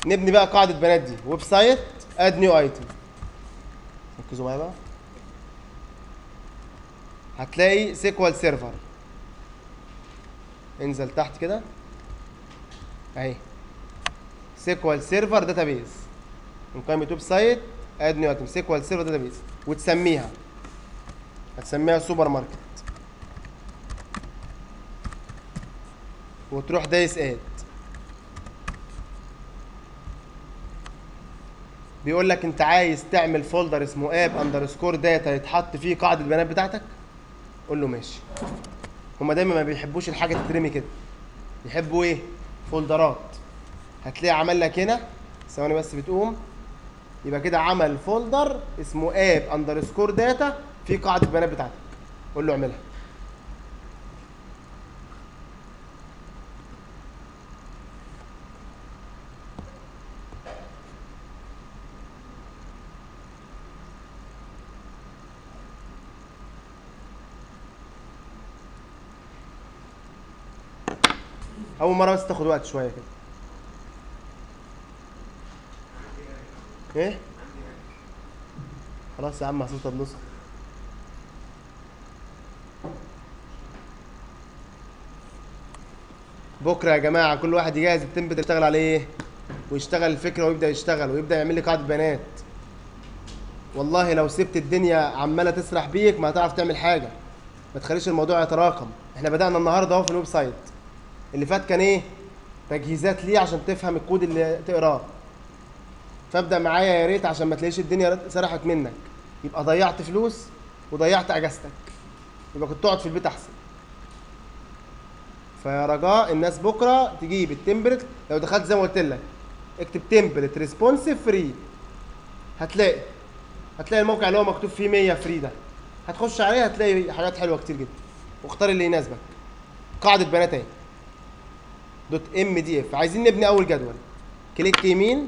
نبني بقى قاعده بيانات دي ويب سايت اد نيو ايتم ركزوا معايا بقى هتلاقي سيكوال سيرفر انزل تحت كده اهي سيكوال سيرفر داتابيز من قائمه ويب سايت اد نيو ايتم سيكوال سيرفر داتابيز وتسميها هتسميها سوبر ماركت وتروح دايس اد بيقول لك انت عايز تعمل فولدر اسمه اب اندرسكور داتا يتحط فيه قاعده البيانات بتاعتك قول له ماشي هما دايما ما بيحبوش الحاجه تترمي كده يحبوا ايه فولدرات هتلاقي عمل لك هنا ثواني بس بتقوم يبقى كده عمل فولدر اسمه اب اندرسكور داتا فيه قاعده البيانات بتاعتك قول له اعملها اول مره بس تاخد وقت شويه كده ايه خلاص يا عم هصوت بنص بكره يا جماعه كل واحد يجهز التمبلت اللي يشتغل عليه ويشتغل الفكره ويبدا يشتغل ويبدا يعمل لي قاعده بيانات والله لو سبت الدنيا عماله تسرح بيك ما هتعرف تعمل حاجه ما تخليش الموضوع يتراكم احنا بدانا النهارده اهو في الويب سايت اللي فات كان ايه تجهيزات ليه عشان تفهم الكود اللي تقراه فابدا معايا يا ريت عشان ما تلاقيش الدنيا سرحت منك يبقى ضيعت فلوس وضيعت اجازتك يبقى كنت تقعد في البيت احسن فيا رجاء الناس بكره تجيب التمبلت لو دخلت زي ما قلت لك اكتب تمبلت ريسبونسيف فري هتلاقي هتلاقي الموقع اللي هو مكتوب فيه 100 فري ده هتخش عليه هتلاقي حاجات حلوه كتير جدا واختار اللي يناسبك قاعده بيانات اهي دوت ام دي اف عايزين نبني اول جدول كليك يمين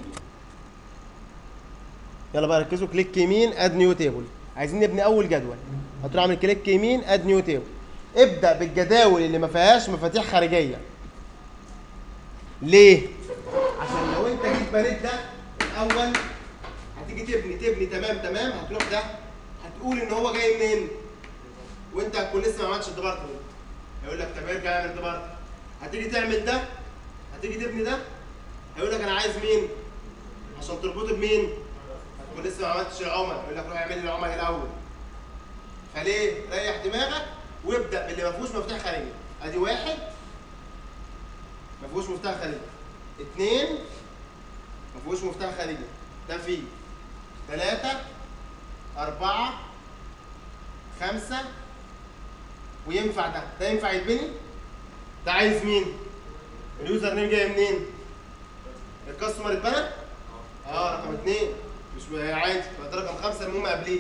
يلا بقى ركزوا كليك يمين اد نيو تيبل عايزين نبني اول جدول هتروح اعمل كليك يمين اد نيو تيبل ابدا بالجداول اللي ما فيهاش مفاتيح خارجيه ليه عشان لو انت جيت بنيت ده الاول هتيجي تبني تبني تمام تمام هتروح ده هتقول ان هو جاي منين وانت هتكون لسه ما عملتش الديبارتمنت هيقول لك طب ارجع اعمل الديبارتمنت هتيجي تعمل ده هتيجي تبني ده هيقول لك انا عايز مين عشان تربطه بمين هتكون لسه ما عملتش العمل يقول لك روح اعمل لي العمل الاول فليه ريح دماغك وابدا باللي ما فيهوش مفتاح خارجي ادي واحد ما فيهوش مفتاح خارجي اثنين ما فيهوش مفتاح خارجي ده فيه ثلاثة أربعة خمسة وينفع ده ده ينفع يتبني ده عايز مين؟ اليوزر نيم جاي منين؟ الكاستمر اتبنى؟ اه رقم اثنين مش عادي ده رقم خمسة المهم قبليه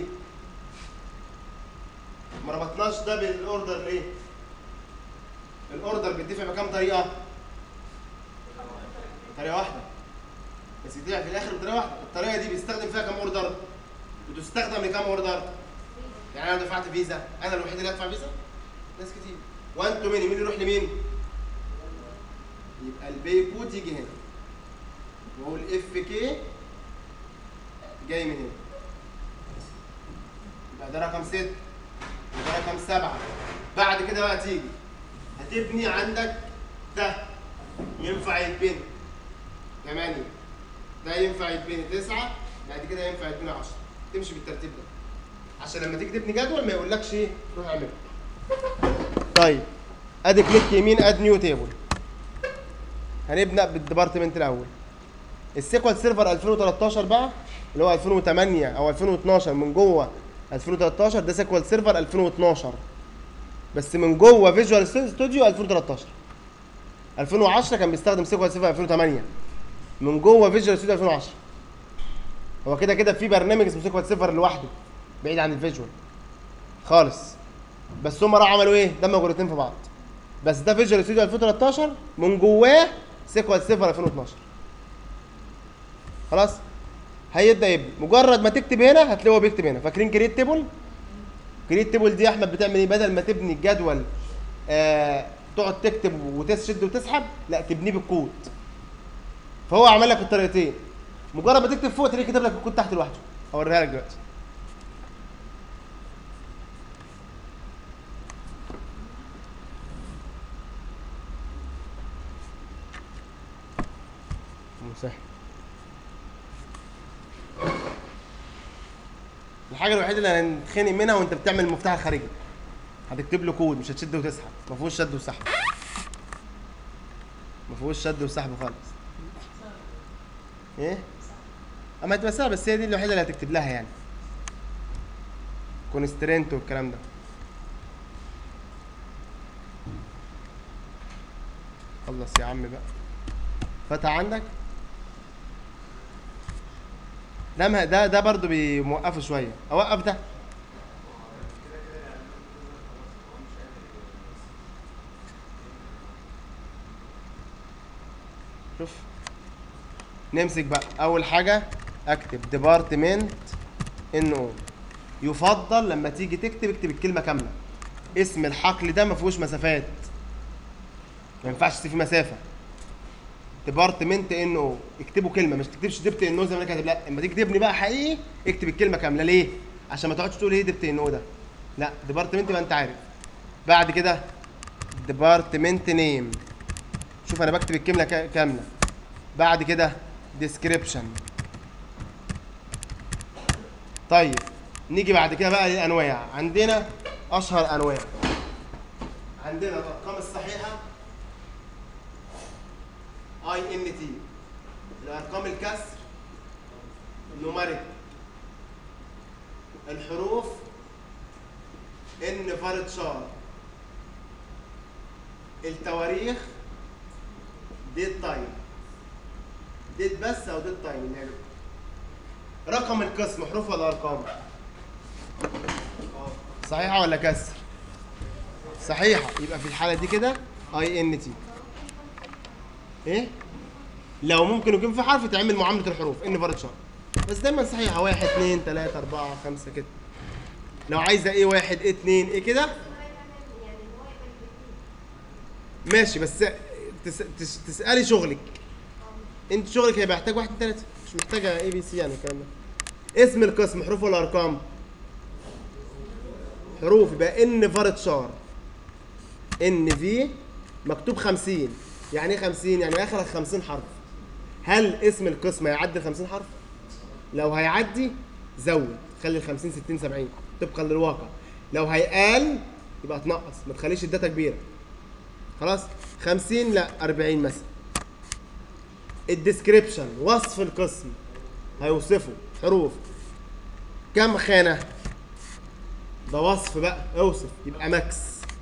ما ربطناش ده بالاوردر ليه؟ الاوردر بيدفع بكام طريقة؟ طريقة واحدة بس يدفع في الاخر بطريقة واحدة الطريقة دي بيستخدم فيها كام اوردر؟ بتستخدم لكام اوردر؟ يعني انا دفعت فيزا انا الوحيد اللي هدفع فيزا؟ ناس كتير وان تو مين مين يروح لمين؟ يبقى البي كود يجي هنا واقول اف كي جاي من هنا يبقى ده رقم 6 وده رقم 7 بعد كده بقى تيجي هتبني عندك ده ينفع يتبني 8 ده ينفع يتبني 9 بعد كده ينفع يتبني 10 تمشي بالترتيب ده عشان لما تيجي تبني جدول ما يقولكش ايه روح اعمله طيب ادي كليك يمين اد نيو تيبل هنبدا بالديبارتمنت الاول السيكوال سيرفر 2013 بقى اللي هو 2008 او 2012 من جوه 2013 ده سيكوال سيرفر 2012 بس من جوه فيجوال ستوديو 2013 2010 كان بيستخدم سيكوال سيرفر 2008 من جوه فيجوال ستوديو 2010 هو كده كده في برنامج اسمه سيكوال سيرفر لوحده بعيد عن الفيجوال خالص بس هم راحوا عملوا ايه؟ دمجوا الاثنين في بعض بس ده فيجوال ستوديو 2013 من جواه سيكوال سيرفر 2012 خلاص هيبدا يبني مجرد ما تكتب هنا هتلاقيه هو بيكتب هنا فاكرين كريت تيبل كريت تيبل دي يا احمد بتعمل ايه بدل ما تبني الجدول آه تقعد تكتب وتشد وتسحب لا تبنيه بالكود فهو عمل لك الطريقتين مجرد ما تكتب فوق تلاقيه كتب لك الكود تحت لوحده اوريها لك دلوقتي مسهل الحاجه الوحيده اللي هنتخانق منها وانت بتعمل المفتاح الخارجي هتكتب له كود مش هتشد وتسحب ما فيهوش شد وسحب ما فيهوش شد وسحب خالص ايه اما هتبقى سهله بس هي دي الوحيده اللي هتكتب لها يعني كونسترينت والكلام ده خلص يا عم بقى فتح عندك ده ما- ده ده برضه بيوقفه شويه اوقف ده شوف نمسك بقى اول حاجه اكتب ديبارتمنت ان او يفضل لما تيجي تكتب اكتب الكلمه كامله اسم الحقل ده ما فيهوش مسافات ما ينفعش تسيب فيه مسافه ديبارتمنت ان او اكتبوا كلمه مش تكتبش دبت ان او زي ما انا كاتب لا اما تيجي تبني بقى حقيقي اكتب الكلمه كامله ليه عشان ما تقعدش تقول ايه دبت ان او ده لا ديبارتمنت يبقى انت عارف بعد كده ديبارتمنت نيم شوف انا بكتب الكلمه كا- كامله بعد كده ديسكريبشن طيب نيجي بعد كده بقى للانواع عندنا اشهر انواع عندنا الارقام الصحيحه اي ان تي الارقام الكسر نوميريك الحروف ان فارد شار التواريخ ديت تايم ديت بس او ديت تايم اللي هي رقم القسم حروف ولا ارقام صحيحه ولا كسر صحيحه يبقى في الحاله دي كده اي ان تي ايه لو ممكن يكون في حرف تعمل معامله الحروف ان فارد شار بس دايما صحيحه واحد اتنين تلاته اربعه خمسه كده لو عايزه ايه واحد ايه اتنين ايه كده ماشي بس تس... تس... تسالي شغلك انت شغلك هيبقى محتاج واحد اتنين تلاته مش محتاجه اي بي سي يعني الكلام ده اسم القسم حروف ولا ارقام حروف يبقى ان فارد شار ان في مكتوب 50 يعني ايه 50 يعني اخرك 50 حرف هل اسم القسم هيعدي ال 50 حرف لو هيعدي زود خلي ال 50 60 70 طبقا للواقع لو هيقال يبقى تنقص ما تخليش الداتا كبيره خلاص 50 لا 40 مثلا الديسكريبشن وصف القسم هيوصفه حروف كم خانه ده وصف بقى اوصف يبقى ماكس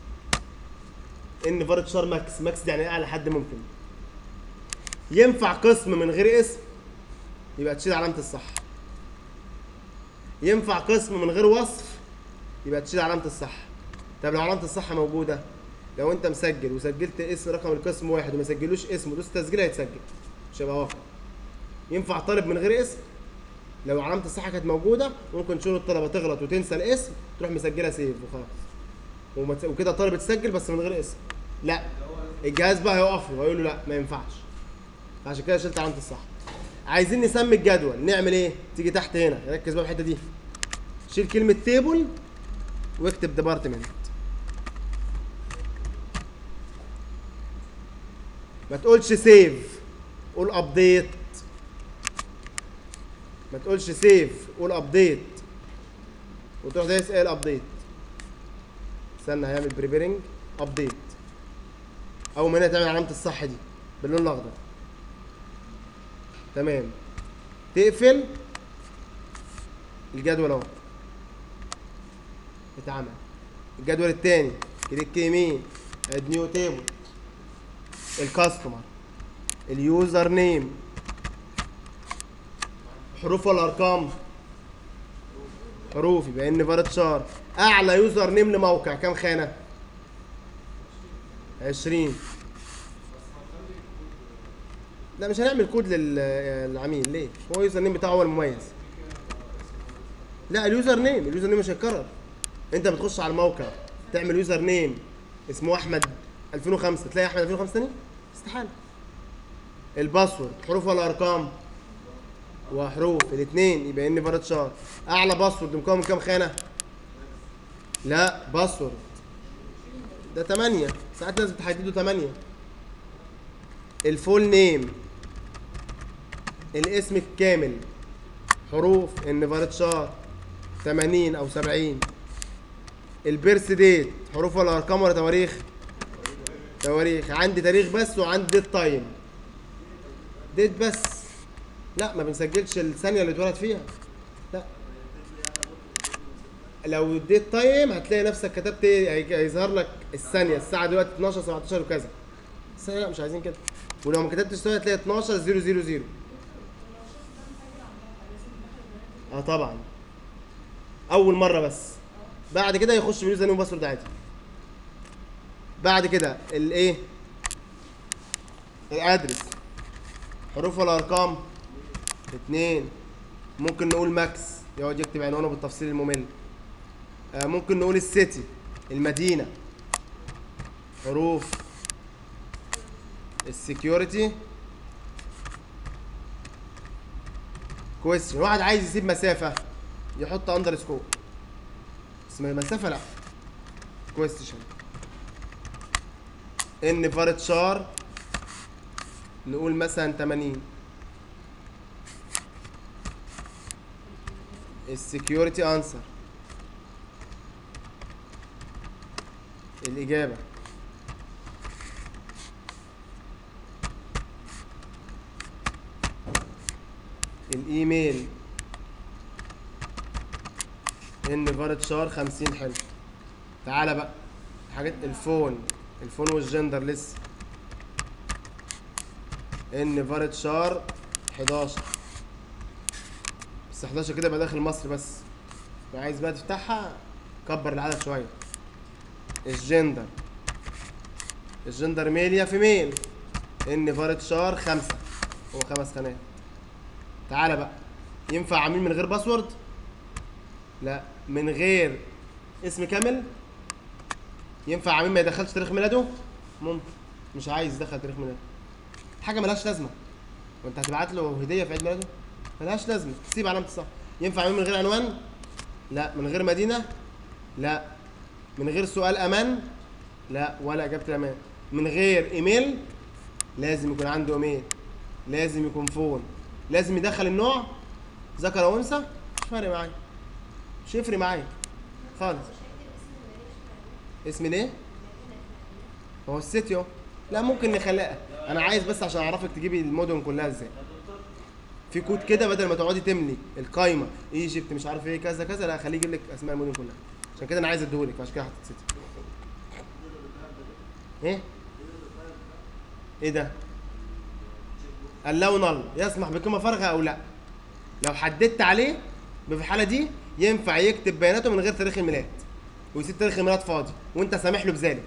ان فارد شار ماكس ماكس دي يعني اعلى حد ممكن ينفع قسم من غير اسم يبقى تشيل علامه الصح ينفع قسم من غير وصف يبقى تشيل علامه الصح طب لو علامه الصح موجوده لو انت مسجل وسجلت اسم رقم القسم واحد وما سجلوش اسم ودوس تسجيل هيتسجل مش هيبقى واقع ينفع طالب من غير اسم لو علامه الصح كانت موجوده ممكن شؤون الطلبه تغلط وتنسى الاسم تروح مسجلها سيف وخلاص وما تس- وكده الطالب اتسجل بس من غير اسم لا الجهاز بقى هيقف له ويقول له لا ما ينفعش عشان كده شلت علامه الصح عايزين نسمي الجدول نعمل ايه تيجي تحت هنا ركز بقى في الحته دي شيل كلمه تيبل واكتب ديبارتمنت ما تقولش سيف قول ابديت ما تقولش سيف قول ابديت وتروح دايس ايه الابديت استنى هيعمل بريبيرنج ابديت اول ما هنا تعمل علامه الصح دي باللون الاخضر تمام تقفل الجدول اهو اتعمل الجدول الثاني كليك يمين اد نيو تيبل الكاستمر اليوزر نيم حروف ولا ارقام حروف يبقى ان فارد شار اعلى يوزر نيم لموقع كام خانه 20 لا مش هنعمل كود لل- للعميل ليه هو اليوزر نيم بتاعه هو المميز لا اليوزر نيم اليوزر نيم مش هيتكرر انت بتخش على الموقع تعمل يوزر نيم اسمه احمد 2005 تلاقي احمد 2005 تاني استحاله الباسورد حروف ولا ارقام وحروف الاثنين يبقى ان فارت شار اعلى باسورد مكون من كام خانه لا باسورد ده 8 ساعات ناس بتحددوا 8 الفول نيم الاسم الكامل حروف ان فارت شار 80 او 70 البيرث ديت حروف ولا ارقام ولا تواريخ تواريخ عندي تاريخ بس وعندي ديت تايم ديت بس لا ما بنسجلش الثانيه اللي اتولد فيها لا لو اديت تايم هتلاقي نفسك كتبت ايه هي- هيظهر لك الثانيه الساعه دلوقتي 12 17 وكذا بس لا مش عايزين كده ولو ما كتبتش ثانيه هتلاقي 12 0 0 0 اه طبعا اول مره بس بعد كده يخش باليوزر نيم وباسورد عادي بعد كده الايه الادرس حروف ولا ارقام اتنين ممكن نقول ماكس يقعد يكتب عنوانه بالتفصيل الممل آه ممكن نقول السيتي المدينه حروف السكيورتي كويستشن واحد عايز يسيب مسافه يحط اندر سكور بس ما مسافه لا كويستشن ان فارت شار نقول مثلا 80 السكيورتي انسر الاجابه الايميل ان فارت شار 50 حلو تعالى بقى حاجات الفون الفون والجندر لسه ان فارت شار 11 بس 11 كده يبقى داخل مصر بس لو عايز بقى تفتحها كبر العدد شويه الجندر الجندر ميل يا فيميل ان فارت شار خمسة هو خمس خانات تعالى بقى ينفع عميل من غير باسورد لا من غير اسم كامل ينفع عميل ما يدخلش تاريخ ميلاده ممكن مش عايز يدخل تاريخ ميلاده حاجه ملهاش لازمه وانت هتبعت له هديه في عيد ميلاده ملهاش لازمه سيب علامه الصح ينفع عميل من غير عنوان لا من غير مدينه لا من غير سؤال امان لا ولا اجابه الامان من غير ايميل لازم يكون عنده ايميل لازم يكون فون لازم يدخل النوع ذكر او انثى مش فارق معايا مش هيفرق معايا خالص اسم ليه؟ هو السيتيو لا ممكن نخلقها انا عايز بس عشان اعرفك تجيبي المدن كلها ازاي في كود كده بدل ما تقعدي تملي القايمه ايجيبت مش عارف ايه كذا كذا لا خليه يجيب لك اسماء المدن كلها عشان كده انا عايز اديهولك عشان كده حطيت سيتي ايه ايه ده اللون نل يسمح بقيمه فارغه او لا لو حددت عليه في الحاله دي ينفع يكتب بياناته من غير تاريخ الميلاد ويسيب تاريخ الميلاد فاضي وانت سامح له بذلك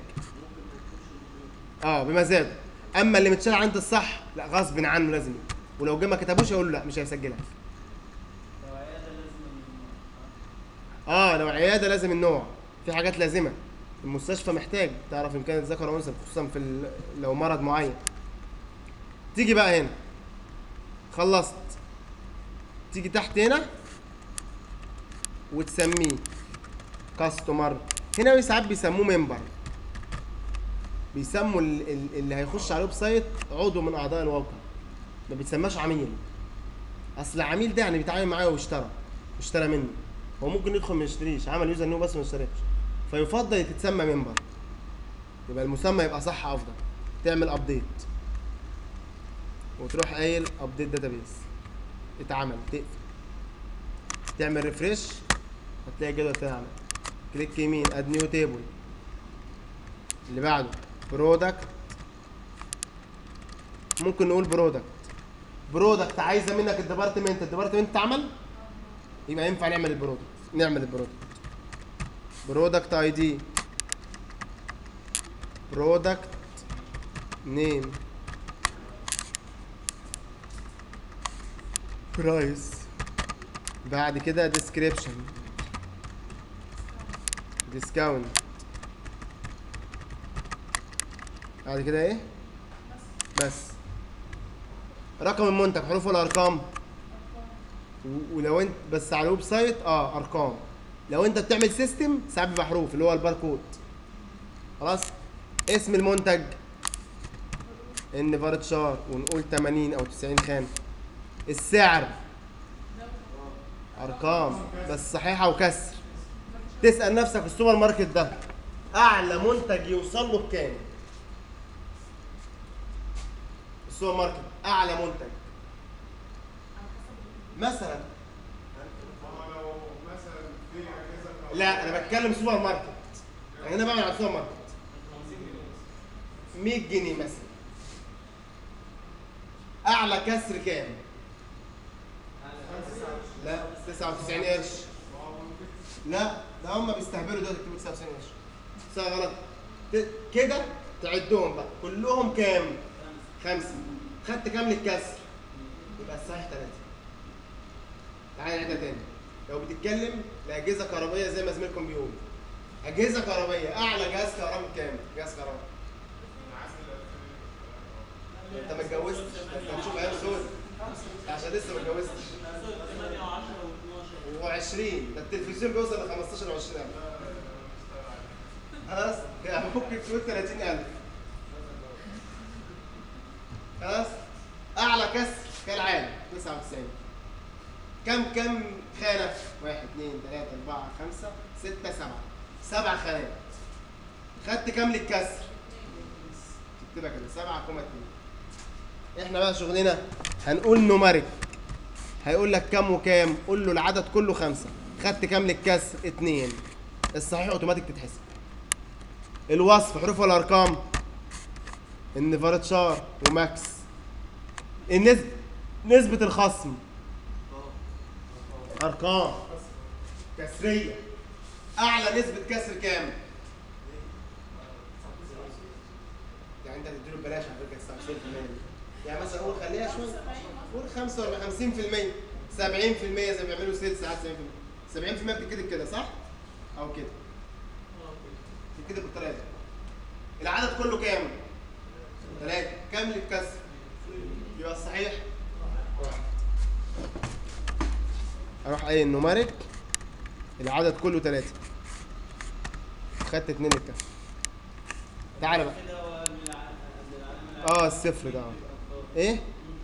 اه بمزاجه اما اللي متشال عند الصح لا غصب عنه لازم يكتب. ولو جه ما كتبوش يقول له لا مش هيسجلها لو عيادة لازم اه لو عياده لازم النوع في حاجات لازمه المستشفى محتاج تعرف ان كانت ذكر او انثى خصوصا في ال- لو مرض معين تيجي بقى هنا خلصت تيجي تحت هنا وتسميه كاستمر هنا ساعات بيسموه ممبر بيسموا ال- ال- اللي هيخش على الويب سايت عضو من اعضاء الواقع ما بيتسماش عميل اصل عميل ده يعني بيتعامل معايا واشترى اشترى مني هو ممكن يدخل ما يشتريش عمل يوزر نيو بس ما اشتراش فيفضل تتسمى ممبر يبقى المسمى يبقى صح افضل تعمل ابديت وتروح قايل ابديت داتابيس اتعمل تقفل تعمل ريفريش هتلاقي الجدول اتعمل كليك يمين اد نيو تيبل اللي بعده برودكت ممكن نقول برودكت برودكت عايزه منك الديبارتمنت الديبارتمنت اتعمل يبقى ينفع نعمل البرودكت نعمل البرودكت برودكت اي دي برودكت نيم برايس بعد كده ديسكريبشن ديسكاونت بعد كده ايه بس رقم المنتج حروف ولا ارقام و- ولو انت بس على الويب سايت اه ارقام لو انت بتعمل سيستم ساعات بيبقى حروف اللي هو الباركود خلاص اسم المنتج ان فارتشار ونقول 80 او 90 خان السعر ارقام بس صحيحه وكسر تسال نفسك في السوبر ماركت ده اعلى منتج يوصل له بكام السوبر ماركت اعلى منتج مثلا ما لو مثلا في اجهزه لا انا بتكلم سوبر ماركت يعني انا بعمل على السوبر ماركت 100 جنيه مثلا اعلى كسر كام لا 99 قرش لا ده هم بيستهبلوا دلوقتي يكتبوا 99 قرش بس أنا غلط ت- كده تعدهم بقى كلهم كام خمسة خدت كام للكسر يبقى الصحيح ثلاثة تعالى نعيدها تاني لو بتتكلم لأجهزة كهربائية زي ما زميلكم بيقول أجهزة كهربائية أعلى جهاز كهربائي كام؟ جهاز كهربائي أنت ما اتجوزتش ده أنت هتشوف أيام سود عشان لسه ما اتجوزتش 8 و10 و12 و20 ده التلفزيون بيوصل ل 15 و 20000 خلاص يعني ممكن تقول 30000 خلاص اعلى كسر كالعاده 99 كم كم خانه 1 2 3 4 5 6 7 سبع خانات خدت كام للكسر تكتبها كده 7 كوما 2 احنا بقى شغلنا هنقول نوماريك هيقول لك كام وكام قول له العدد كله خمسة خدت كام للكسر اتنين الصحيح اوتوماتيك تتحسب الوصف حروف ولا ارقام ان فارتشار وماكس النسبة نسبة الخصم ارقام كسرية اعلى نسبة كسر كام يعني انت هتديله ببلاش على فكرة 99% يعني مثلا قول خليها شوية قول 45 50% 70% زي ما بيعملوا سيلز ساعات 70% 70% بتتكتب كده صح؟ او كده بتتكتب بالطريقه دي العدد كله كام؟ ثلاثة كام للكسر؟ يبقى الصحيح واحد اروح قايل نوماريك العدد كله ثلاثة خدت اتنين للكسر تعالى بقى كده هو من الع- من العالم اه الصفر ده ايه؟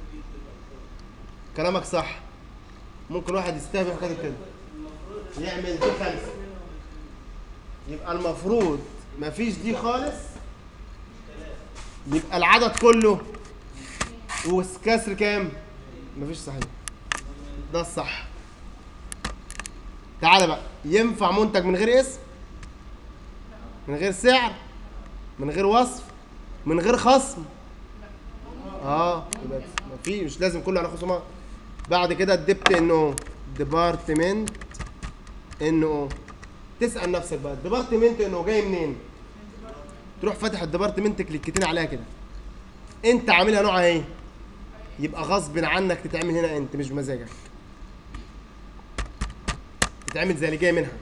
كلامك صح ممكن واحد يستهبل كده كده يعمل دي خمسة يبقى المفروض مفيش دي خالص يبقى العدد كله والكسر كام؟ مفيش صحيح ده الصح تعالى بقى ينفع منتج من غير اسم من غير سعر من غير وصف من غير خصم اه يبقى مفيش مش لازم كله على خصومات بعد كده الدبت انه ديبارتمنت انه تسال نفسك بقى الديبارتمنت انه جاي منين تروح فاتح الديبارتمنت كليكتين عليها كده انت عاملها نوعها ايه يبقى غصب عنك تتعمل هنا انت مش بمزاجك تتعمل زي اللي جاي منها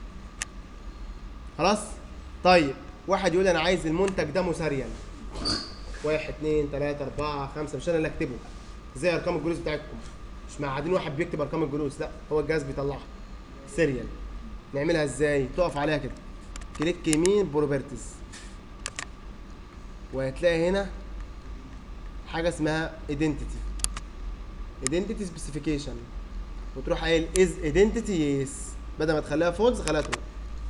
خلاص طيب واحد يقول انا عايز المنتج ده مسريا واحد اتنين تلاتة أربعة خمسة مش أنا اللي أكتبه زي أرقام الجلوس بتاعتكم مش معادين واحد بيكتب أرقام الجلوس لا هو الجهاز بيطلعها سيريال نعملها إزاي؟ تقف عليها كده كليك يمين بروبرتيز وهتلاقي هنا حاجة اسمها ايدنتيتي ايدنتيتي سبيسيفيكيشن وتروح قايل از ايدنتيتي يس بدل ما تخليها فولز خليها ترو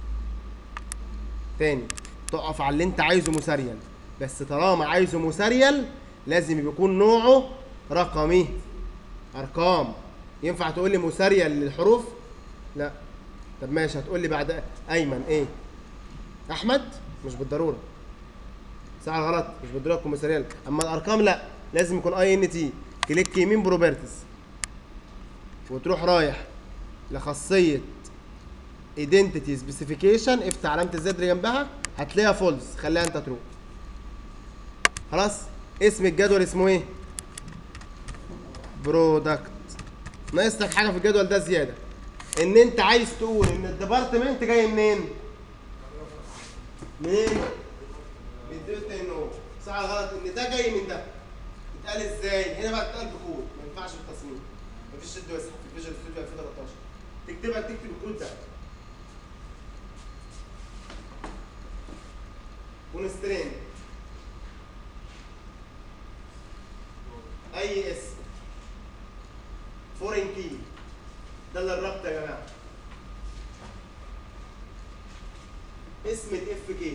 تاني تقف على اللي انت عايزه مسريال بس طالما عايزه مسريال لازم يكون نوعه رقمي ارقام ينفع تقول لي مسريال للحروف لا طب ماشي هتقول لي بعد ايمن ايه احمد مش بالضروره صح ولا غلط مش بالضروره تكون مسريال اما الارقام لا لازم يكون اي ان تي كليك يمين بروبرتيز وتروح رايح لخاصيه ايدنتيتي سبيسيفيكيشن افتح علامه الزد اللي جنبها هتلاقيها فولز خليها انت ترو خلاص اسم الجدول اسمه ايه برودكت ناقص لك حاجه في الجدول ده زياده ان انت عايز تقول ان الديبارتمنت جاي منين منين من دلتا ان او صح ولا غلط ان ده جاي من ده اتقال ازاي هنا بقى اتقال بكود ما ينفعش بالتصميم مفيش شد واسع في فيجوال ستوديو 2013 تكتبها تكتب الكود ده كونسترين اي اسم فورين كي ده اللي الربط يا جماعه اسم الاف كي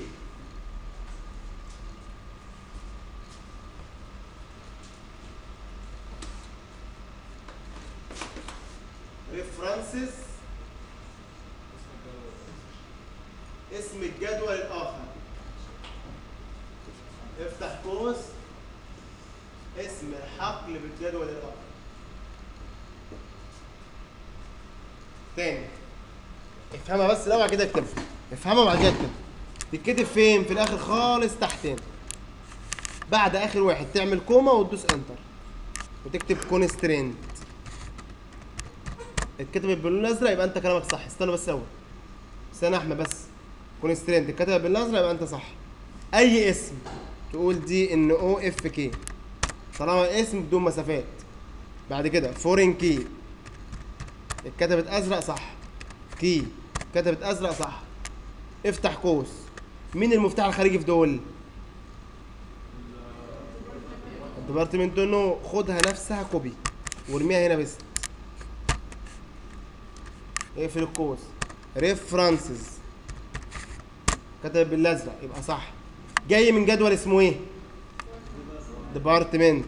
ريفرنسز اسم الجدول الاخر افتح قوس اسم الحقل بالجدول الاخر تاني افهمها بس الاول بعد كده اكتبها افهمها وبعد كده اكتبها تتكتب فين في الاخر خالص تحتين بعد اخر واحد تعمل كوما وتدوس انتر وتكتب كونسترينت اتكتبت باللون الازرق يبقى انت كلامك صح استنى بس اول استنى احمد بس كونسترينت اتكتبت باللون الازرق يبقى انت صح اي اسم تقول دي ان او اف كي طالما اسم بدون مسافات بعد كده فورين كي اتكتبت ازرق صح كي اتكتبت ازرق صح افتح قوس مين المفتاح الخارجي في دول الديبارتمنت انه خدها نفسها كوبي وارميها هنا بس اقفل القوس ريفرنسز كتب بالازرق يبقى صح جاي من جدول اسمه ايه ديبارتمنت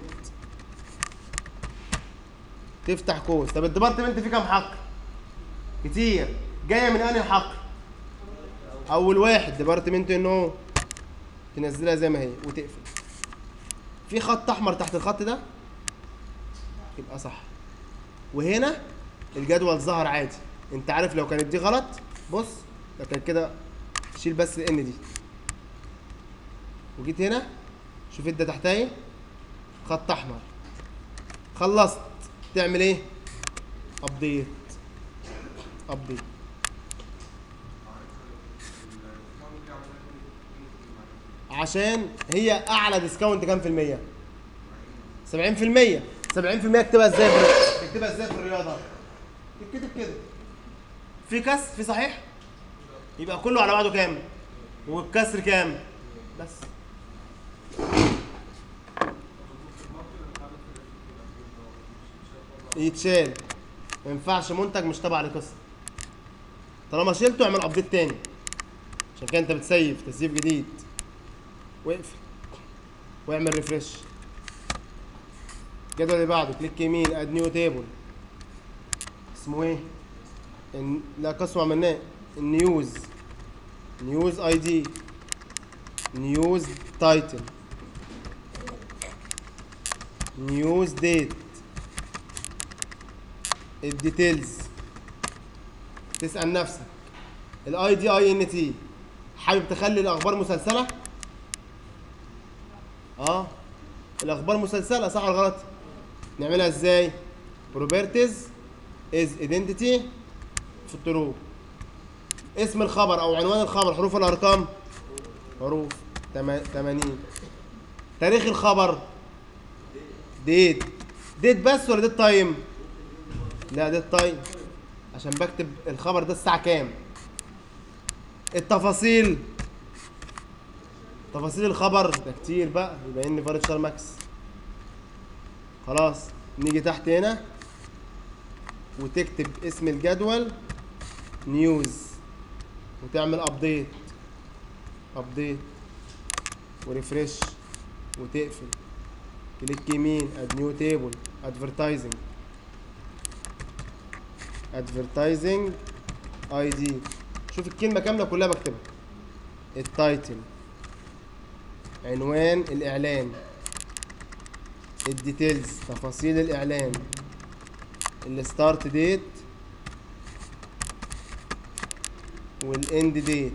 تفتح قوس طب الديبارتمنت فيه كام حقل كتير جايه من انهي حقل اول واحد ديبارتمنت انه تنزلها زي ما هي وتقفل في خط احمر تحت الخط ده يبقى صح وهنا الجدول ظهر عادي انت عارف لو كانت دي غلط بص لو كان كده شيل بس الان دي وجيت هنا شوف ده تحتها ايه خط احمر خلصت تعمل ايه ابديت ابديت عشان هي اعلى ديسكاونت كام في المية 70% 70% اكتبها ازاي في اكتبها ازاي في الرياضه تكتب كده في كسر في صحيح يبقى كله على بعضه كام والكسر كام بس يتشال ما ينفعش منتج مش تبع لقسم طالما شلته اعمل ابديت تاني عشان كده انت بتسيف تسييف جديد واقفل واعمل ريفرش الجدول اللي بعده كليك يمين اد نيو تيبل اسمه ايه إن... لا قسم عملناه النيوز نيوز اي دي نيوز تايتل نيوز ديت الديتيلز تسأل نفسك الاي دي اي ان تي حابب تخلي الاخبار مسلسله اه الاخبار مسلسله صح ولا غلط نعملها ازاي بروبرتيز از ايدنتيتي في الطرق اسم الخبر او عنوان الخبر حروف الارقام حروف تما- 80 تاريخ الخبر ديت ديت بس ولا ديت تايم لا ديت تايم عشان بكتب الخبر ده الساعه كام التفاصيل تفاصيل الخبر ده كتير بقى يبقى ان فارتشار ماكس خلاص نيجي تحت هنا وتكتب اسم الجدول نيوز وتعمل ابديت ابديت وريفرش وتقفل كليك يمين اد نيو تيبل ادفرتايزنج ادفرتايزنج اي دي شوف الكلمه كامله كلها بكتبها التايتل عنوان الاعلان الديتيلز تفاصيل الاعلان الستارت ديت والاند ديت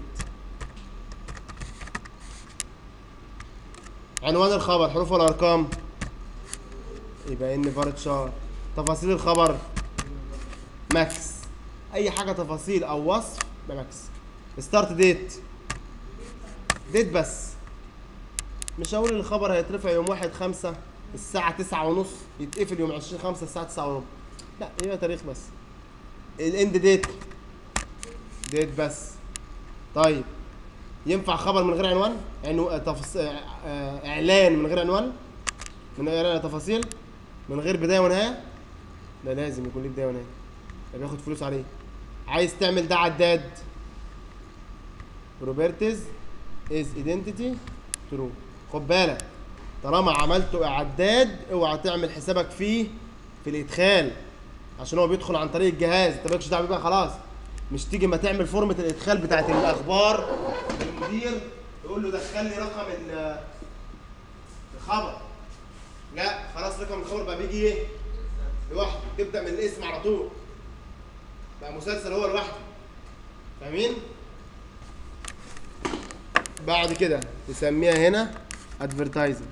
عنوان الخبر حروف والارقام يبقى ان فارتشار تفاصيل الخبر ماكس اي حاجه تفاصيل او وصف يبقى ماكس ستارت ديت ديت بس مش هقول الخبر هيترفع يوم واحد خمسة الساعة تسعة ونص يتقفل يوم 20 5 الساعة تسعة ونص لا يبقى تاريخ بس الاند ديت ديت بس طيب ينفع خبر من غير عنوان عنو... آه، تفص... آه، آه، اعلان من غير عنوان من غير اعلان تفاصيل من غير بدايه ونهايه لا لازم يكون ليه بدايه ونهايه ده بياخد فلوس عليه عايز تعمل ده عداد روبرتز از ايدنتيتي ترو خد بالك طالما عملته اعداد اوعى تعمل حسابك فيه في الادخال عشان هو بيدخل عن طريق الجهاز انت مالكش دعوه بيه بقى خلاص مش تيجي ما تعمل فورمه الادخال بتاعت الاخبار المدير يقول له دخل لي رقم ال- الخبر لا خلاص رقم الخبر بقى بيجي ايه لوحده تبدا من الاسم على طول بقى مسلسل هو لوحده فاهمين بعد كده تسميها هنا ادفرتايزنج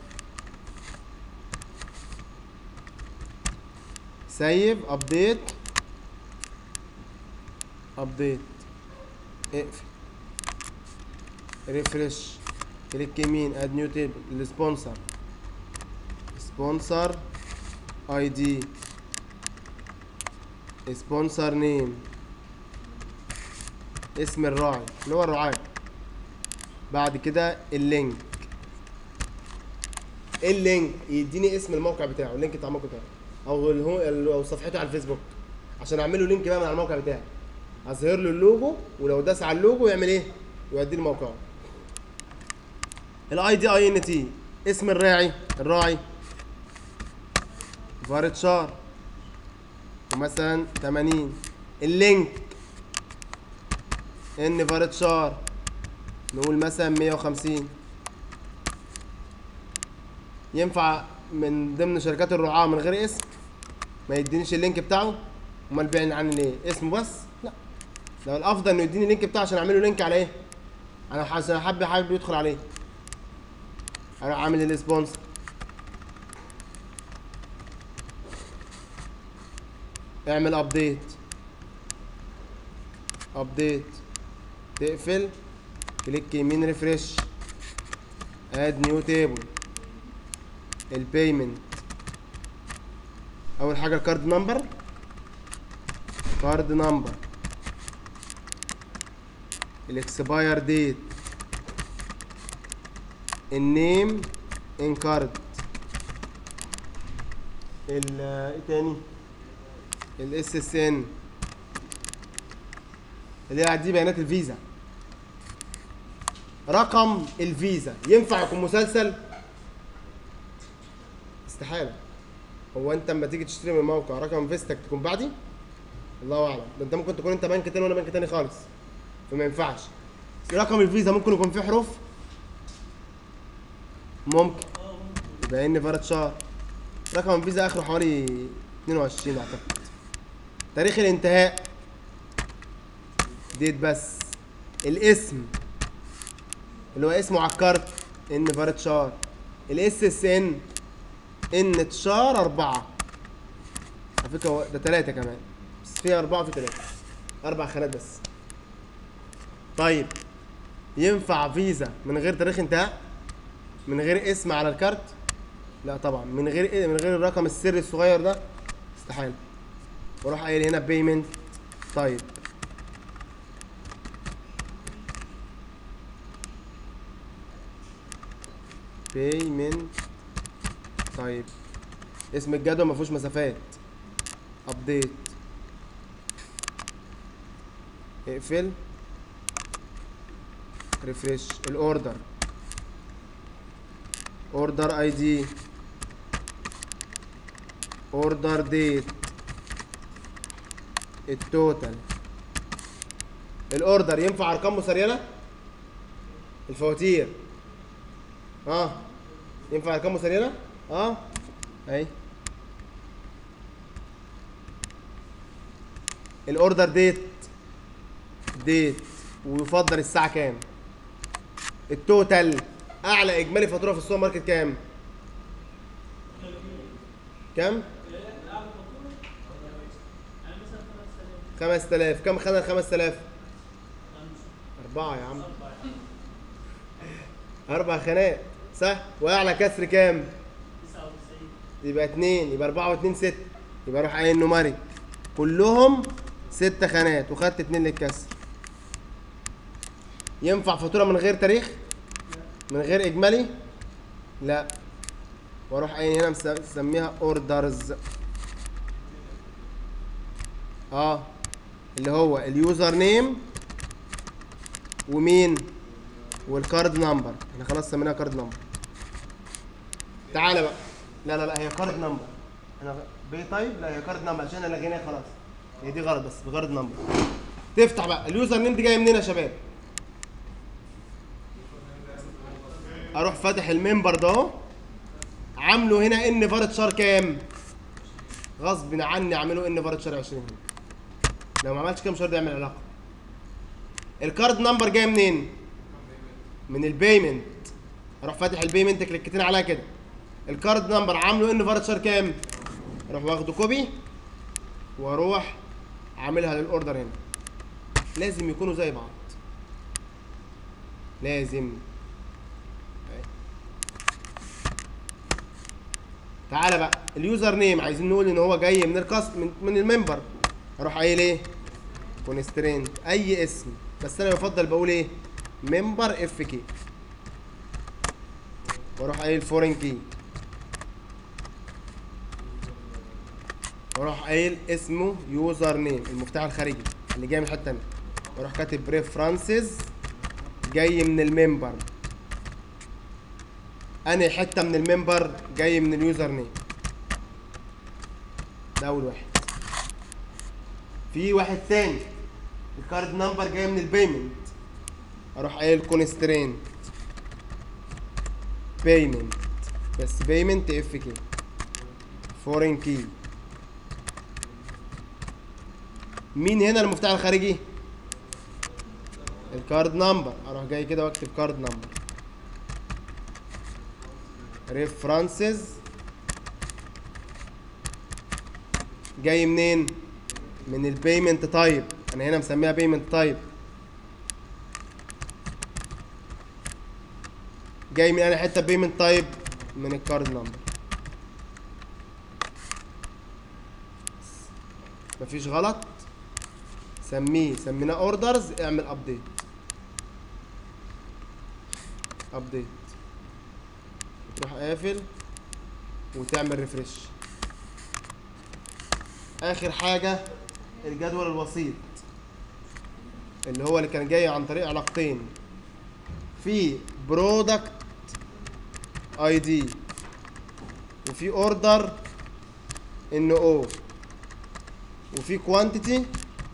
سيف ابديت ابديت اقفل ريفرش كليك يمين اد نيو تيبل السبونسر سبونسر اي دي سبونسر نيم اسم الراعي اللي هو الرعاة بعد كده اللينك اللينك يديني اسم الموقع بتاعه اللينك بتاع الموقع بتاعه او اللي هو او صفحته على الفيسبوك عشان اعمل له لينك بقى من على الموقع بتاعي اظهر له اللوجو ولو داس على اللوجو يعمل ايه يوديه لموقعه الاي دي اي ان تي اسم الراعي الراعي فارتشار ومثلا 80 اللينك ان فارتشار نقول مثلا 150 ينفع من ضمن شركات الرعاة من غير اسم ما يدينيش اللينك بتاعه امال بيعني عني ليه اسمه بس لا لو الافضل انه يديني اللينك بتاعه عشان اعمل له لينك على ايه انا عشان حابب حابب يدخل عليه اروح عامل السبونسر اعمل ابديت ابديت تقفل كليك يمين ريفرش اد نيو تيبل البيمنت اول حاجه الكارد نمبر كارد نمبر الاكسباير ديت النيم ان كارد ال ايه تاني الاس اس ان اللي هي دي بيانات الفيزا رقم الفيزا ينفع يكون مسلسل استحاله هو انت اما تيجي تشتري من موقع رقم فيزتك تكون بعدي الله اعلم ده انت ممكن تكون انت بنك تاني وانا بنك تاني خالص فما ينفعش رقم الفيزا ممكن يكون فيه حروف ممكن يبقى ان فرد شهر رقم الفيزا اخره حوالي 22 اعتقد تاريخ الانتهاء ديت بس الاسم اللي هو اسمه على الكارت ان فرد شهر الاس اس ان ان تشار أربعة على فكرة هو ده تلاتة كمان بس فيها أربعة وفي تلاتة أربع خانات بس طيب ينفع فيزا من غير تاريخ انتهاء من غير اسم على الكارت لا طبعا من غير إيه من غير الرقم السري الصغير ده استحاله واروح قايل هنا بيمنت طيب بيمنت طيب اسم الجدول ما فيهوش مسافات ابديت اقفل ريفرش الاوردر اوردر اي دي اوردر ديت التوتال الاوردر ينفع ارقام مسرينه الفواتير اه ينفع ارقام مسرينه اه اهي الاوردر ديت ديت ويفضل الساعه كام التوتال اعلى اجمالي فاتوره في السوبر ماركت كام كام يعني مثلا 5000 5000 كم خد ال 5000 أربعة يا عم أربع خانات صح وأعلى كسر كام 99 يبقى اتنين يبقى اربعة واتنين ستة يبقى اروح قايل نوماريك كلهم ست خانات وخدت اتنين للكسر ينفع فاتورة من غير تاريخ؟ من غير اجمالي؟ لا واروح قايل هنا مس- مسميها اوردرز اه اللي هو اليوزر نيم ومين والكارد نمبر احنا خلاص سميناها كارد نمبر تعالى بقى لا لا لا هي كارد نمبر انا بي تايب لا هي كارد نمبر عشان انا لغيناها خلاص هي دي غلط بس بكارد نمبر تفتح بقى اليوزر نيم دي جايه منين يا شباب اروح فاتح الممبر ده اهو عامله هنا ان فارت شار كام غصب عني اعمله ان فارت شار 20 هنا لو ما عملتش كده مش هيرضى يعمل علاقه الكارد نمبر جاي منين من البيمنت اروح فاتح البيمنت كليكتين عليها كده الكارد نمبر عامله ان فارتشر كام اروح واخده كوبي واروح عاملها للاوردر هنا لازم يكونوا زي بعض لازم أهي. تعالى بقى اليوزر نيم عايزين نقول ان هو جاي من الكاست من, من الممبر اروح قايل ايه كونسترينت اي اسم بس انا بفضل بقول ايه ممبر اف كي واروح قايل فورين كي واروح قايل اسمه يوزر نيم المفتاح الخارجي اللي جاي من حته تانيه واروح كاتب بريفرنسز جاي من الممبر انهي حته من الممبر جاي من اليوزر نيم ده اول واحد في واحد تاني الكارد نمبر جاي من البيمنت اروح قايل كونسترينت بيمنت بس بيمنت اف كي فورين كي مين هنا المفتاح الخارجي الكارد نمبر اروح جاي كده واكتب كارد نمبر ريفرنسز جاي منين من البيمنت تايب انا هنا مسميها بيمنت تايب جاي من انا حته بيمنت تايب من الكارد نمبر مفيش غلط سميه سميناه اوردرز اعمل ابديت ابديت تروح قافل وتعمل ريفرش اخر حاجه الجدول الوسيط اللي هو اللي كان جاي عن طريق علاقتين في برودكت اي دي وفي اوردر ان او وفي كوانتيتي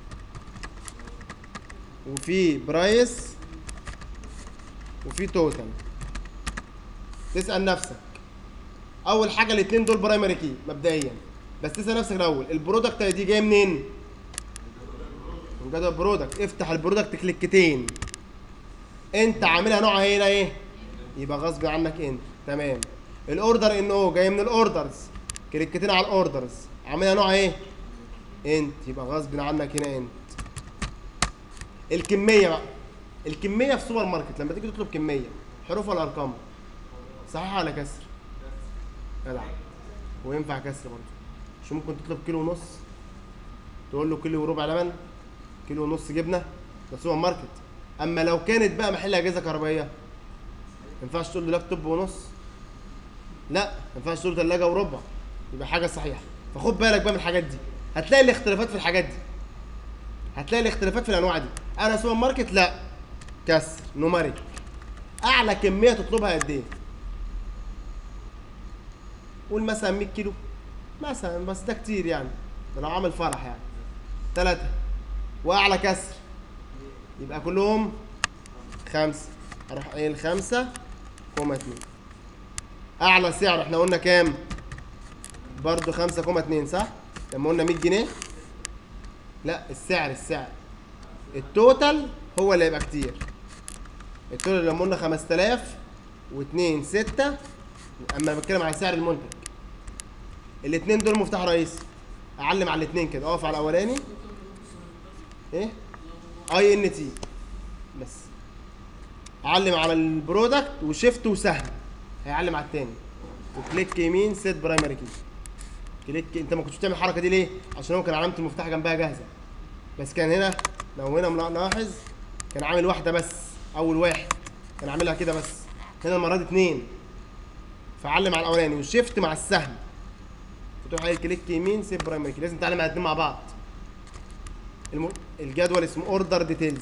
وفي برايس وفي توتال تسال نفسك اول حاجه الاثنين دول برايمري كي مبدئيا بس تسال نفسك الاول البرودكت اي دي جاي منين من جدول برودكت افتح البرودكت كليكتين انت عاملها نوعها هنا ايه يبقى غصب عنك انت تمام الاوردر ان او جاي من الاوردرز كليكتين على الاوردرز عاملها نوعها ايه انت يبقى غصب عنك هنا انت الكميه بقى الكميه في سوبر ماركت لما تيجي تطلب كميه حروف ولا ارقام صحيح ولا كسر جدع وينفع كسر برضه مش ممكن تطلب كيلو ونص تقول له كيلو وربع لبن كيلو ونص جبنه ده سوبر ماركت اما لو كانت بقى محل اجهزه كهربائيه ما ينفعش تقول له لابتوب ونص لا ما ينفعش تقول ثلاجه وربع يبقى حاجه صحيحه فخد بالك بقى من الحاجات دي هتلاقي الاختلافات في الحاجات دي هتلاقي الاختلافات في الانواع دي انا سوبر ماركت لا كسر نوماريك اعلى كميه تطلبها قد ايه قول مثلا 100 كيلو مثلا بس ده كتير يعني ده لو عامل فرح يعني ثلاثة واعلى كسر يبقى كلهم خمسة اروح قايل خمسة كوما اتنين اعلى سعر احنا قلنا كام برضو خمسة كوما اتنين صح لما قلنا 100 جنيه لا السعر السعر التوتال هو اللي هيبقى كتير التوتال لما قلنا 5000 و2 6 اما انا بتكلم على سعر المنتج الاثنين دول مفتاح رئيسي اعلم على الاثنين كده اقف على الاولاني ايه اي ان تي بس اعلم على البرودكت وشيفت وسهم هيعلم على التاني وكليك يمين سيت برايمري كي كليك انت ما كنتش بتعمل الحركه دي ليه عشان هو كان علامه المفتاح جنبها جاهزه بس كان هنا لو هنا ملاحظ كان عامل واحده بس اول واحد كان عاملها كده بس هنا المره دي اتنين فعلم على الاولاني والشيفت مع السهم فتروح قايل كليك يمين سيب برايمري كي لازم تعلم على الاتنين مع بعض الم... الجدول اسمه اوردر ديتيلز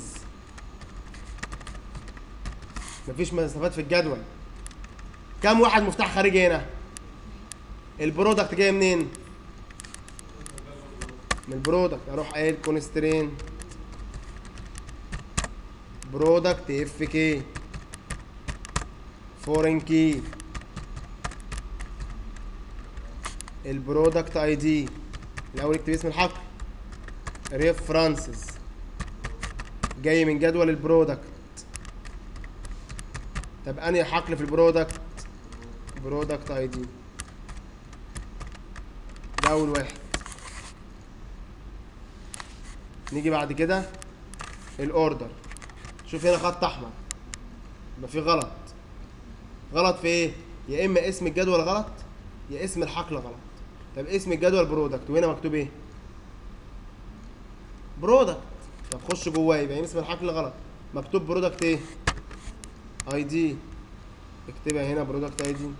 مفيش مسافات في الجدول كم واحد مفتاح خارجي هنا البرودكت جاي منين من البرودكت اروح قايل كونسترين برودكت اف كي فورين كي البرودكت اي دي الاول اكتب اسم الحقل ريفرنسز جاي من جدول البرودكت طب انهي حقل في البرودكت برودكت اي دي ده اول واحد نيجي بعد كده الاوردر شوف هنا خط احمر يبقى في غلط غلط في ايه يا اما اسم الجدول غلط يا اسم الحقل غلط طب اسم الجدول برودكت وهنا مكتوب ايه برودكت طب خش جواه يبقى اسم الحقل غلط مكتوب برودكت ايه اي دي اكتبها هنا برودكت اي دي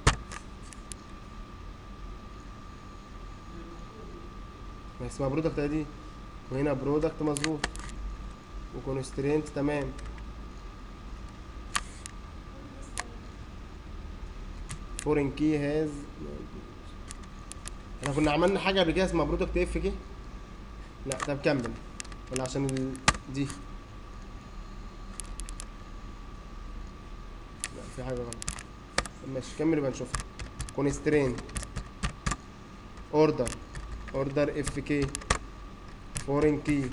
ما اسمها برودكت اي دي وهنا برودكت مظبوط وكونسترينت تمام فورين كي هاز احنا كنا عملنا حاجه قبل كده اسمها برودكت اف كي لا طب كمل ولا عشان ال... دي لا في حاجه غلط طب ماشي كمل يبقى نشوفها كونسترينت اوردر اوردر اف كي فورين كي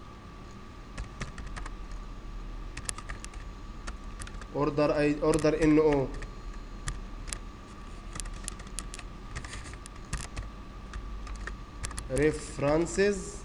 اوردر اي اوردر ان او ريفرنسز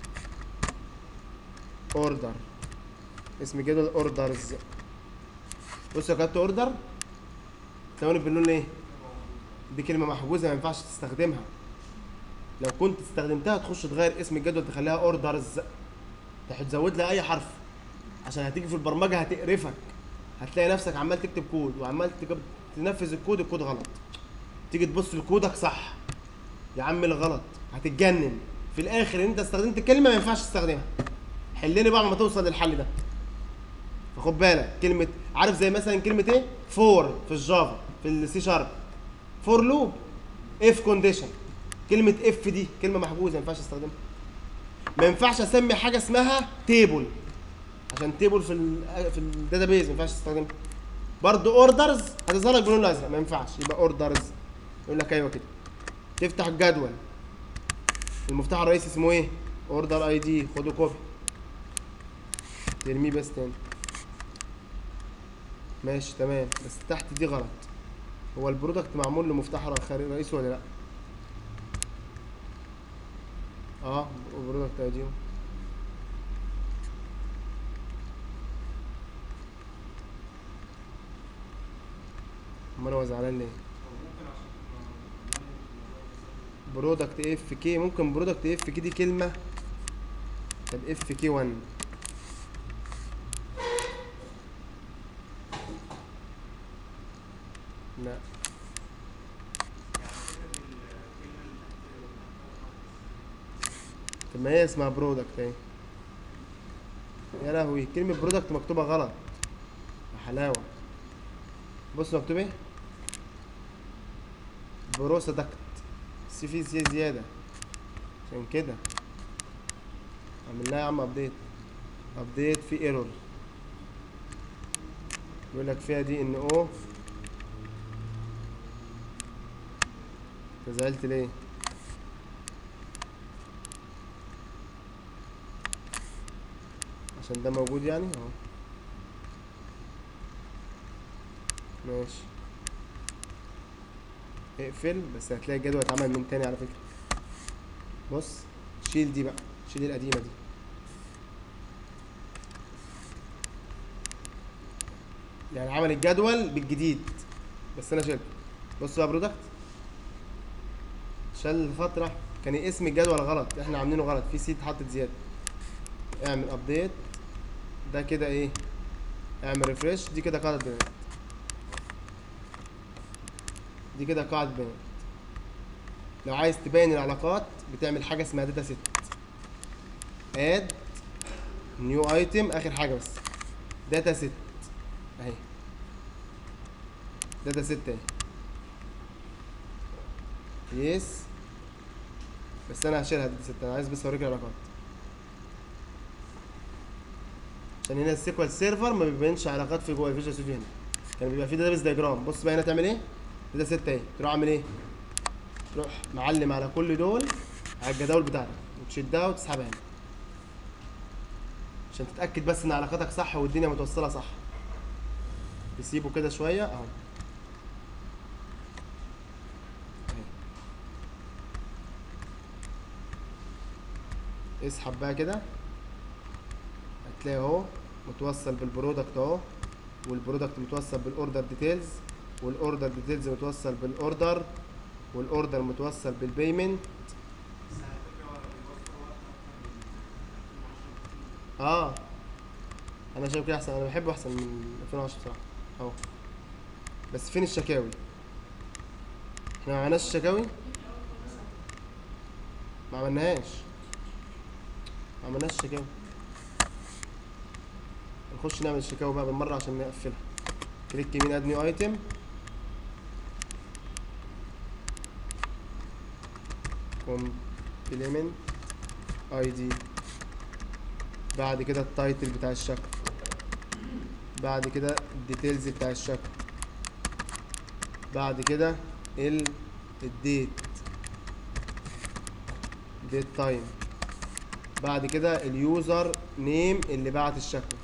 اوردر اسم جدول اوردرز بص يا كتبت اوردر ثواني باللون ليه دي كلمه محجوزه ما ينفعش تستخدمها لو كنت استخدمتها تخش تغير اسم الجدول تخليها اوردرز تزود لها اي حرف عشان هتيجي في البرمجه هتقرفك هتلاقي نفسك عمال تكتب كود وعمال تكب- تنفذ الكود الكود غلط تيجي تبص لكودك صح يا عم الغلط هتتجنن في الاخر انت استخدمت الكلمه ما ينفعش تستخدمها حلني بقى ما توصل للحل ده فخد بالك كلمه عارف زي مثلا كلمه ايه فور في الجافا في السي شارب فور لوب اف كونديشن كلمه اف دي كلمه محجوزه ما ينفعش استخدمها ما ينفعش اسمي حاجه اسمها تيبل عشان تيبل في ال في الداتابيز ما ينفعش تستخدمها برضه اوردرز هتظهر لك باللون الازرق ما ينفعش يبقى اوردرز يقول لك ايوه كده تفتح الجدول المفتاح الرئيسي اسمه ايه اوردر اي دي خده كوبي ترميه بس تاني ماشي تمام بس تحت دي غلط هو البرودكت معمول لمفتاح ر- خارجي رئيسي ولا لا اه برودكت اي دي أهو. امال هو زعلان ليه برودكت اف كي ممكن برودكت اف كي دي كلمه طب اف كي 1 لا طب ما هي اسمها برودكت اهي يا لهوي كلمة برودكت مكتوبة غلط يا حلاوة بص مكتوب ايه برودكت سي في سي زيادة عشان كده عمل لها يا عم ابديت ابديت في ايرور بيقول لك فيها دي ان او انت زعلت ليه عشان ده موجود يعني اهو ماشي اقفل بس هتلاقي الجدول اتعمل من تاني على فكرة بص شيل دي بقى شيل القديمة دي يعني عمل الجدول بالجديد بس انا شلته بص بقى برودكت شال فترة كان اسم الجدول غلط احنا عاملينه غلط في سيت حطت زيادة اعمل ابديت ده كده ايه اعمل ريفريش دي كده قاعدة بيانات دي كده قاعدة بيانات لو عايز تبين العلاقات بتعمل حاجة اسمها داتا سيت اد نيو ايتم اخر حاجة بس داتا سيت اهي داتا سيت اهي يس بس انا هشيلها داتا سيت انا عايز بس اوريك العلاقات عشان هنا السيكوال سيرفر ما بيبينش علاقات في جوه الفيجوال ستوديو هنا كان بيبقى في داتابيس دايجرام بص بقى هنا تعمل ايه داتا سيت اهي تروح عامل ايه تروح معلم على كل دول على الجداول بتاعتك وتشدها وتسحبها هنا عشان تتاكد بس ان علاقاتك صح والدنيا متوصله صح تسيبه كده شويه اهو أهي. اسحب بقى كده هتلاقي اهو متوصل بالبرودكت اهو والبرودكت متوصل بالاوردر ديتيلز والاوردر ديتيلز متوصل بالاوردر والاوردر متوصل بالبيمنت اه انا شايف كده احسن انا بحبه احسن من 2010 بصراحه اهو بس فين الشكاوي احنا ما عملناش الشكاوي ما عملناهاش ما عملناش الشكاوي نخش نعمل الشكاوي بقى بالمره عشان نقفلها كليك يمين اد نيو ايتم كومبلمنت اي دي بعد كده التايتل بتاع الشكل بعد كده الديتيلز بتاع الشكل بعد كده ال الديت ديت تايم بعد كده اليوزر نيم اللي بعت الشكوى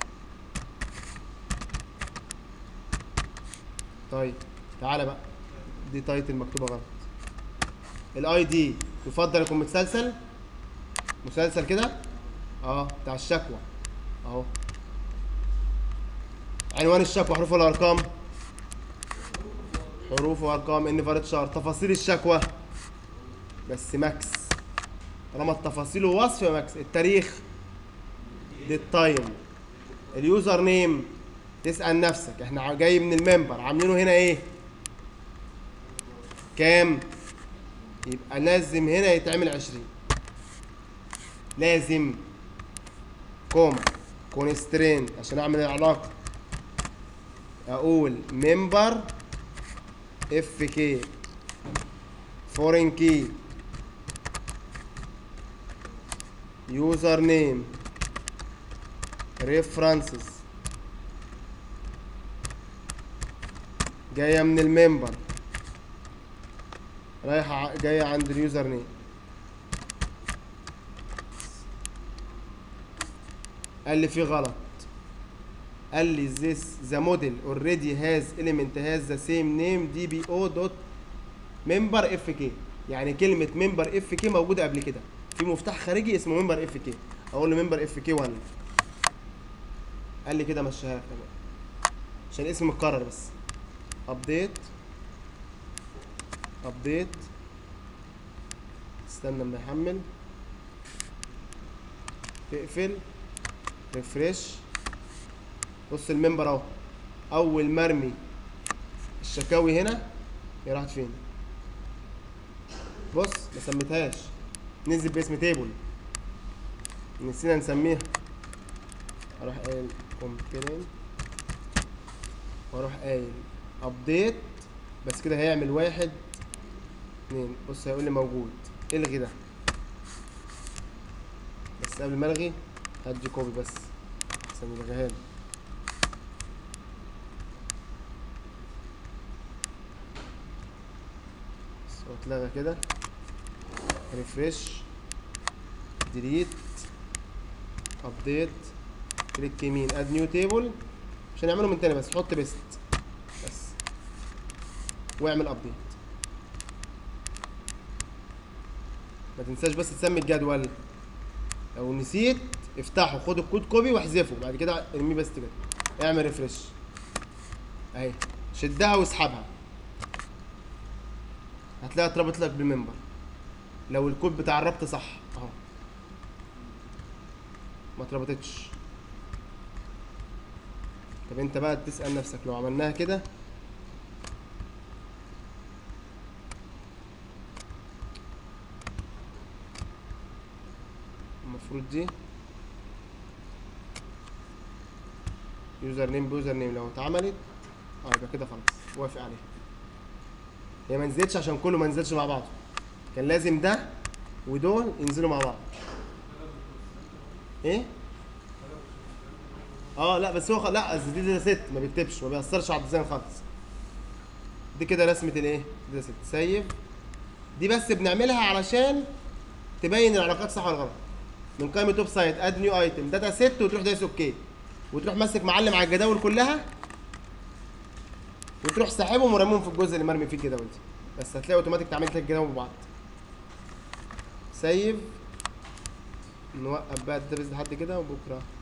طيب تعالى بقى دي تايتل مكتوبه غلط الاي دي يفضل يكون متسلسل مسلسل كده اه بتاع الشكوى اهو عنوان الشكوى حروف ولا ارقام حروف وارقام ان فارت شهر تفاصيل الشكوى بس ماكس طالما التفاصيل ووصف يبقى ماكس التاريخ دي التايم اليوزر نيم تسأل نفسك احنا جاي من الممبر عاملينه هنا ايه كام يبقى لازم هنا يتعمل عشرين لازم كوما كونسترينت عشان اعمل العلاقه اقول ممبر اف كي فورين كي يوزر نيم ريفرنسز جايه من الممبر رايحه ع- جايه عند اليوزر نيم قال لي في غلط قال لي this the model already has element has the same name dbo dot member fk يعني كلمة member fk موجودة قبل كده في مفتاح خارجي اسمه member fk اقول له member fk 1 قال لي كده مشيها لك تمام عشان الاسم متكرر بس ابديت ابديت استنى اما يحمل تقفل ريفريش بص المنبر اهو اول مرمي الشكاوي هنا هي راحت فين بص ما سميتهاش نزل باسم تيبل نسينا نسميها اروح قايل كومبلين واروح قايل ابديت بس كده هيعمل واحد اتنين بص هيقول لي موجود الغي ده بس قبل ما الغي هدي كوبي بس عشان يلغيها لي بس هو اتلغى كده ريفريش ديليت ابديت كليك يمين اد نيو تيبل مش هنعمله من تاني بس حط بيست بس واعمل ابديت ما تنساش بس تسمي الجدول لو نسيت افتحه خد الكود كوبي واحذفه بعد كده ارميه بس كده اعمل ريفرش اهي شدها واسحبها هتلاقيها اتربط لك بالمنبر لو الكود بتاع الربط صح اهو ما اتربطتش طب انت بقى تسأل نفسك لو عملناها كده المفروض دي يوزر نيم بيوزر نيم لو اتعملت اه يبقى كده خلاص وافق عليها هي ما نزلتش عشان كله ما نزلش مع بعضه كان لازم ده ودول ينزلوا مع بعض ايه اه لا بس هو خ... لا أصل دي ده ست ما بيكتبش ما بيأثرش على الديزاين خالص دي كده رسمة الايه دي ست سيف دي بس بنعملها علشان تبين العلاقات صح ولا غلط من قائمة ويب سايت اد نيو ايتم داتا ست وتروح دايس اوكي وتروح ماسك معلم على الجداول كلها وتروح ساحبهم ورميهم في الجزء اللي مرمي فيه الجداول دي بس هتلاقي اوتوماتيك تعملت لك الجداول ببعض سيف نوقف بقى الدبس لحد كده وبكره